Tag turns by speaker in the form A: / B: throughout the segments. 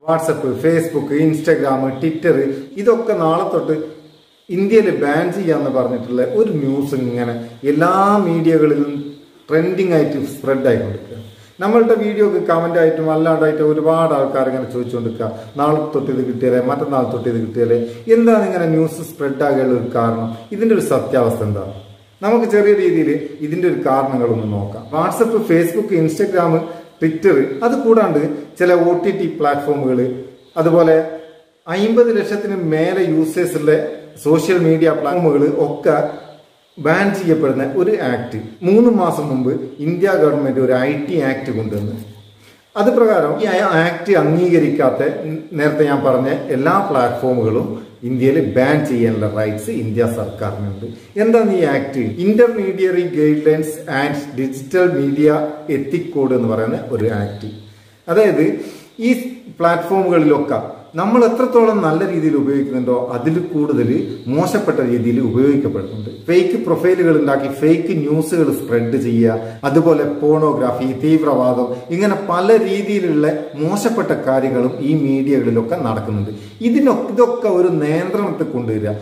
A: WhatsApp Facebook Instagram Twitter ഇതൊക്കെ നാളെ തൊട്ട് ഇന്ത്യയിൽ ബാൻ ചെയ്യാന്ന് പറഞ്ഞിട്ടുള്ള ഒരു ന്യൂസ് ഇങ്ങനെ എല്ലാ മീഡിയകളിലും ട്രെൻഡിങ് ആയിട്ട് സ്പ്രെഡ് ആയിക്കൊണ്ടിരിക്കുക നമ്മളുടെ വീഡിയോക്ക് കമന്റ് ആയിട്ടും അല്ലാണ്ടായിട്ടും ഒരുപാട് ആൾക്കാർ ഇങ്ങനെ ചോദിച്ചുകൊണ്ടിരിക്കുക നാളെ തൊട്ട് ഇത് കിട്ടിയാലേ മറ്റന്നാൾ തൊട്ട് ഇത് കിട്ടിയാലേ എന്താണ് ഇങ്ങനെ ന്യൂസ് സ്പ്രെഡ് ആകാനുള്ള ഒരു കാരണം ഇതിന്റെ ഒരു സത്യാവസ്ഥ എന്താണ് നമുക്ക് ചെറിയ രീതിയിൽ ഇതിന്റെ ഒരു കാരണങ്ങളൊന്ന് നോക്കാം വാട്സപ്പ് ഫേസ്ബുക്ക് ഇൻസ്റ്റഗ്രാം ട്വിറ്റർ അത് കൂടാണ്ട് ചില ഒ ടി ടി പ്ലാറ്റ്ഫോമുകൾ അതുപോലെ അയിമ്പത് ലക്ഷത്തിന് മേലെ യൂസേഴ്സ് ഉള്ള സോഷ്യൽ മീഡിയ പ്ലാറ്റ്ഫോമുകൾ ഒക്കെ ബാൻ ചെയ്യപ്പെടുന്ന ഒരു ആക്ട് മൂന്ന് മാസം മുമ്പ് ഇന്ത്യ ഗവൺമെന്റ് ഒരു ഐ ടി ആക്ട് കൊണ്ടുവന്നു അത് പ്രകാരം ഈ ആക്ട് അംഗീകരിക്കാത്ത നേരത്തെ ഞാൻ പറഞ്ഞ എല്ലാ പ്ലാറ്റ്ഫോമുകളും ഇന്ത്യയിൽ ബാൻ ചെയ്യാനുള്ള റൈറ്റ്സ് ഇന്ത്യ സർക്കാരിനുണ്ട് എന്താണ് ഈ act intermediary guidelines and digital media ethic code എന്ന് പറയുന്ന ഒരു ആക്ട് അതായത് ഈ പ്ലാറ്റ്ഫോമുകളിലൊക്കെ നമ്മൾ എത്രത്തോളം നല്ല രീതിയിൽ ഉപയോഗിക്കുന്നുണ്ടോ അതിൽ കൂടുതൽ മോശപ്പെട്ട രീതിയിൽ ഉപയോഗിക്കപ്പെടുന്നുണ്ട് ഫേക്ക് പ്രൊഫൈലുകൾ ഉണ്ടാക്കി ഫേക്ക് ന്യൂസുകൾ സ്പ്രെഡ് ചെയ്യുക അതുപോലെ പോണോഗ്രാഫി തീവ്രവാദം ഇങ്ങനെ പല രീതിയിലുള്ള മോശപ്പെട്ട കാര്യങ്ങളും ഈ മീഡിയകളിലൊക്കെ നടക്കുന്നുണ്ട് ഇതിനൊക്കെ ഇതൊക്കെ ഒരു നിയന്ത്രണത്തിൽ കൊണ്ടുവരിക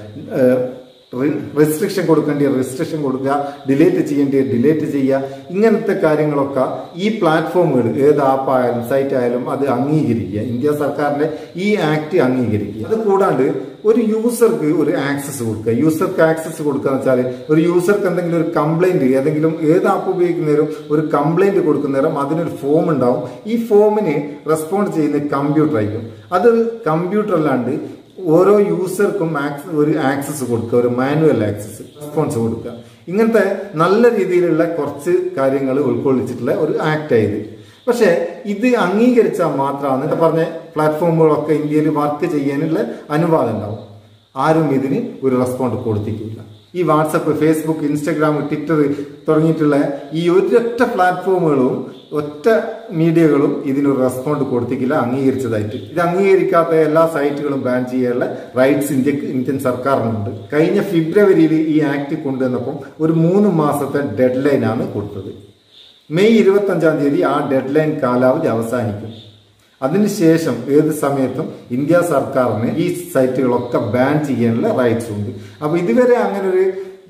A: റെസ്ട്രിക്ഷൻ കൊടുക്കേണ്ടി റെസ്ട്രിക്ഷൻ കൊടുക്കുക ഡിലേറ്റ് ചെയ്യേണ്ടി ഡിലേറ്റ് ചെയ്യുക ഇങ്ങനത്തെ കാര്യങ്ങളൊക്കെ ഈ പ്ലാറ്റ്ഫോമുകൾ ഏത് ആപ്പായാലും സൈറ്റ് ആയാലും അത് അംഗീകരിക്കുക ഇന്ത്യ സർക്കാരിന്റെ ഈ ആക്ട് അംഗീകരിക്കുക അത് കൂടാണ്ട് ഒരു യൂസർക്ക് ഒരു ആക്സസ് കൊടുക്കുക യൂസർക്ക് ആക്സസ് കൊടുക്കുക എന്ന് വെച്ചാൽ ഒരു യൂസർക്ക് എന്തെങ്കിലും ഒരു കംപ്ലൈന്റ് ഏതെങ്കിലും ഏത് ആപ്പ് ഉപയോഗിക്കുന്നേരം ഒരു കംപ്ലൈന്റ് കൊടുക്കുന്നേരം അതിനൊരു ഫോം ഉണ്ടാവും ഈ ഫോമിന് റെസ്പോണ്ട് ചെയ്യുന്ന കമ്പ്യൂട്ടർ ആയിരിക്കും അത് കമ്പ്യൂട്ടർ അല്ലാണ്ട് ഓരോ യൂസർക്കും ഒരു ആക്സസ് കൊടുക്കുക ഒരു മാനുവൽ ആക്സസ് റെസ്പോൺസ് കൊടുക്കുക ഇങ്ങനത്തെ നല്ല രീതിയിലുള്ള കുറച്ച് കാര്യങ്ങൾ ഉൾക്കൊള്ളിച്ചിട്ടുള്ള ഒരു ആക്ട് ആയത് പക്ഷേ ഇത് അംഗീകരിച്ചാൽ മാത്രമാണ് പറഞ്ഞ പ്ലാറ്റ്ഫോമുകളൊക്കെ ഇന്ത്യയിൽ വർക്ക് ചെയ്യാനുള്ള അനുവാദം ഉണ്ടാവും ആരും ഇതിന് ഒരു റെസ്പോണ്ട് കൊടുത്തിട്ടില്ല ഈ വാട്സപ്പ് ഫേസ്ബുക്ക് ഇൻസ്റ്റഗ്രാം ട്വിറ്റർ തുടങ്ങിയിട്ടുള്ള ഈ ഒരൊറ്റ പ്ലാറ്റ്ഫോമുകളും ഒറ്റ മീഡിയകളും ഇതിനൊരു റെസ്പോണ്ട് കൊടുത്തിട്ടില്ല അംഗീകരിച്ചതായിട്ട് ഇത് അംഗീകരിക്കാത്ത എല്ലാ സൈറ്റുകളും ബാൻ ചെയ്യാനുള്ള റൈറ്റ്സ് ഇന്ത്യക്ക് ഇന്ത്യൻ സർക്കാരിനുണ്ട് കഴിഞ്ഞ ഫെബ്രുവരിയിൽ ഈ ആക്ട് കൊണ്ടുവന്നപ്പം ഒരു മൂന്ന് മാസത്തെ ഡെഡ് ലൈനാണ് കൊടുത്തത് മെയ് ഇരുപത്തി അഞ്ചാം തീയതി ആ ഡെഡ് ലൈൻ കാലാവധി അവസാനിക്കും അതിനുശേഷം ഏത് സമയത്തും ഇന്ത്യ സർക്കാരിന് ഈ സൈറ്റുകളൊക്കെ ബാൻ ചെയ്യാനുള്ള റൈറ്റ്സ് ഉണ്ട് അപ്പൊ ഇതുവരെ അങ്ങനെ ഒരു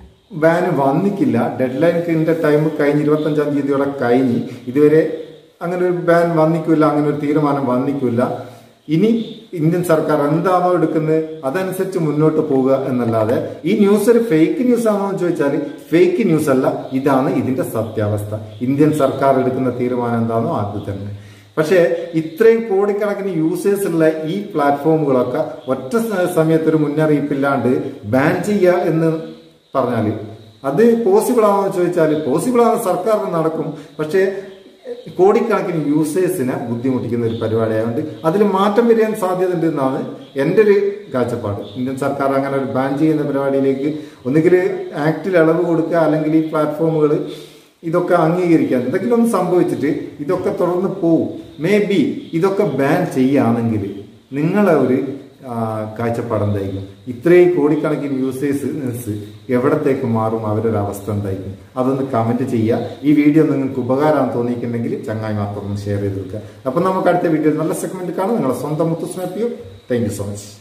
A: ബാൻ വന്നിക്കില്ല ഡെഡ് ലൈനിന്റെ ടൈം കഴിഞ്ഞ് ഇരുപത്തഞ്ചാം തീയതിയോടെ കഴിഞ്ഞ് ഇതുവരെ അങ്ങനെ ഒരു ബാൻ വന്നിക്കില്ല അങ്ങനെ ഒരു തീരുമാനം വന്നിക്കില്ല ഇനി ഇന്ത്യൻ സർക്കാർ എന്താണോ എടുക്കുന്നത് അതനുസരിച്ച് മുന്നോട്ട് പോവുക എന്നല്ലാതെ ഈ ന്യൂസ് ഒരു ഫേക്ക് ന്യൂസ് ആണോ എന്ന് ചോദിച്ചാൽ ഫേക്ക് ന്യൂസ് അല്ല ഇതാണ് ഇതിന്റെ സത്യാവസ്ഥ ഇന്ത്യൻ സർക്കാർ എടുക്കുന്ന തീരുമാനം എന്താണോ അത് തന്നെ പക്ഷേ ഇത്രയും കോടിക്കണക്കിന് യൂസേഴ്സ് ഉള്ള ഈ പ്ലാറ്റ്ഫോമുകളൊക്കെ ഒറ്റ സമയത്ത് ഒരു മുന്നറിയിപ്പില്ലാണ്ട് ബാൻ ചെയ്യുക എന്ന് പറഞ്ഞാൽ അത് പോസിബിൾ ആണോ എന്ന് ചോദിച്ചാൽ പോസിബിൾ ആണ് സർക്കാരിന് നടക്കും പക്ഷേ കോടിക്കണക്കിന് യൂസേഴ്സിനെ ബുദ്ധിമുട്ടിക്കുന്ന ഒരു പരിപാടിയായതുകൊണ്ട് അതിൽ മാറ്റം വരാൻ സാധ്യതയുണ്ട് എന്നാണ് എൻ്റെ ഒരു കാഴ്ചപ്പാട് ഇന്ത്യൻ സർക്കാർ അങ്ങനെ ഒരു ബാൻ ചെയ്യുന്ന പരിപാടിയിലേക്ക് ഒന്നുകിൽ ആക്ടിൽ ഇളവ് കൊടുക്കുക അല്ലെങ്കിൽ ഈ പ്ലാറ്റ്ഫോമുകൾ ഇതൊക്കെ അംഗീകരിക്കാൻ എന്തെങ്കിലും ഒന്ന് സംഭവിച്ചിട്ട് ഇതൊക്കെ തുടർന്ന് പോവും മേ ബി ഇതൊക്കെ ബാൻ ചെയ്യുകയാണെങ്കിൽ നിങ്ങളെ ഒരു കാഴ്ചപ്പാട് എന്തായിരിക്കും ഇത്രയും കോടിക്കണക്കിന് യൂസേഴ്സ് എവിടത്തേക്ക് മാറും അവരൊരു അവസ്ഥ എന്തായിരിക്കും അതൊന്ന് കമന്റ് ചെയ്യുക ഈ വീഡിയോ നിങ്ങൾക്ക് ഉപകാരമാണ് തോന്നിയിട്ടുണ്ടെങ്കിൽ ചങ്ങായി മാത്രം ഒന്ന് ഷെയർ ചെയ്ത് വെക്കുക അപ്പം നമുക്ക് അടുത്ത വീഡിയോ നല്ല സെഗ്മെന്റ് കാണാം നിങ്ങളെ സ്വന്തം മുത്തുസ്മേപ്പിയോ താങ്ക് യു സോ മച്ച്